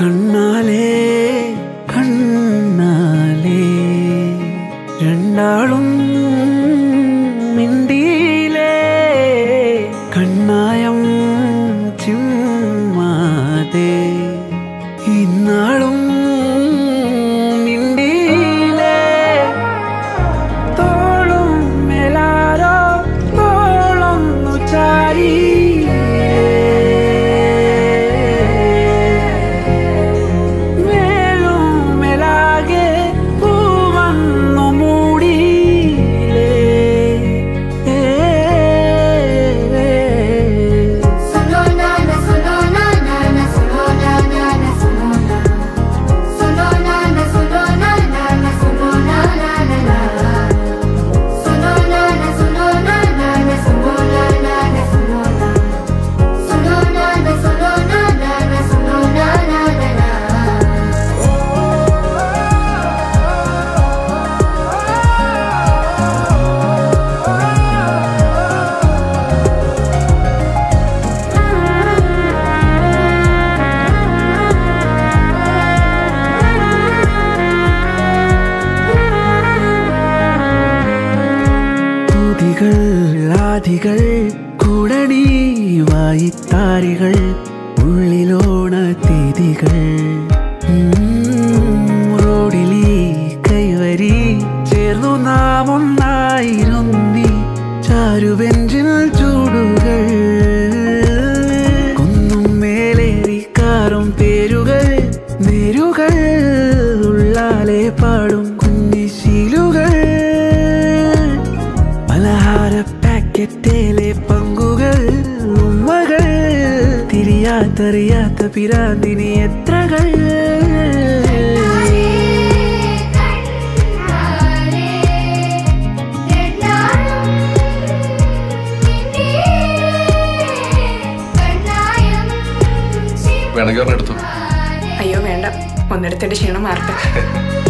കണ്ണാലേ കണ്ണാലേ രണ്ടാളും മിണ്ടിയിലേ കണ്ണായം ചിമ്മാതെ ഇന്നാളും മിണ്ടിയിലേ തോളും മേലാരോ തോളൊന്നു ചാരി മേലും മേലാകെ പൂവന്നു മൂടിയിലേ Solo na na solo na na na solo na na na solo na Solo na na solo na na na solo na na na na Solo na na solo na na na solo na na na solo na Solo na na solo na na na solo na na na na തുതികൾ ആദികൾ കുടണി വായിത്താരികൾ ഉള്ളിലോണ തീതികൾ റോഡിലി കൈവരി ചേർന്നു നാം ഒന്നായിരുന്നി ചാരുവെഞ്ചിൽ ചൂടുകൾ കുന്നും മേലേറി കാറും പേരുകൾ നേരുകൾ ഉള്ളാലെ പാടും കുഞ്ഞിശീലുകൾ പലഹാര പാക്കറ്റിലെ പങ്കുകൾ ഉമ്മകൾ തിരിയാത്തറിയാത്ത പിരാന്തിനി എത്രകൾ വേണമെങ്കിൽ ഒരെണ്ണം എടുത്തു അയ്യോ വേണ്ട ഒന്നെടുത്തിന്റെ ക്ഷീണം മാറട്ടെ